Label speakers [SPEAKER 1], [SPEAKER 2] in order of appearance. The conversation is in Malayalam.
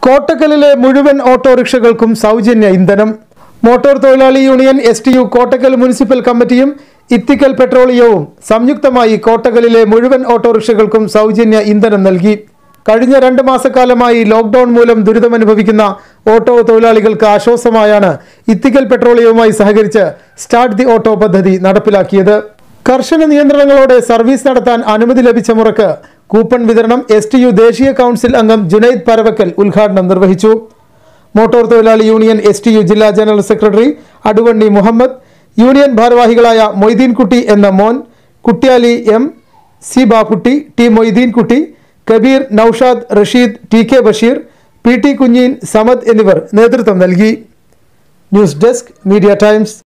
[SPEAKER 1] കോട്ടക്കലിലെ മുഴുവൻ ഓട്ടോറിക്ഷകൾക്കും സൗജന്യ ഇന്ധനം മോട്ടോർ തൊഴിലാളി union S T U Kottakkal municipal കമ്മിറ്റിയും ഇത്തിക്കൽ പെട്രോളിയവും സംയുക്തമായി കോട്ടക്കലിലെ മുഴുവൻ ഓട്ടോറിക്ഷകൾക്കും സൗജന്യ ഇന്ധനം നൽകി കഴിഞ്ഞ രണ്ട് മാസക്കാലമായി ലോക്ഡൌൺ മൂലം ദുരിതമനുഭവിക്കുന്ന ഓട്ടോ തൊഴിലാളികൾക്ക് ആശ്വാസമായാണ് ഇത്തിക്കൽ പെട്രോളിയവുമായി സഹകരിച്ച് സ്റ്റാർട്ട് ദി ഓട്ടോ പദ്ധതി നടപ്പിലാക്കിയത് കർശന നിയന്ത്രണങ്ങളോടെ സർവീസ് നടത്താൻ അനുമതി ലഭിച്ച മുറക്ക് കൂപ്പൺ വിതരണം എസ് ടി യു ദേശീയ കൗൺസിൽ അംഗം ജുനൈദ് പരവക്കൽ ഉദ്ഘാടനം നിർവഹിച്ചു മോട്ടോർ തൊഴിലാളി യൂണിയൻ എസ് ടി യു ജില്ലാ general secretary Aduvanni Muhammad union ഭാരവാഹികളായ മൊയ്തീൻകുട്ടി എന്ന മോൻ Kuttyali M C Bakkutty T Moideenkutty Kabir Noushad Rasheed T K Basheer P T Kunjeen Samad എന്നിവർ നേതൃത്വം നൽകി ന്യൂസ് ഡെസ്ക് മീഡിയ ടൈംസ്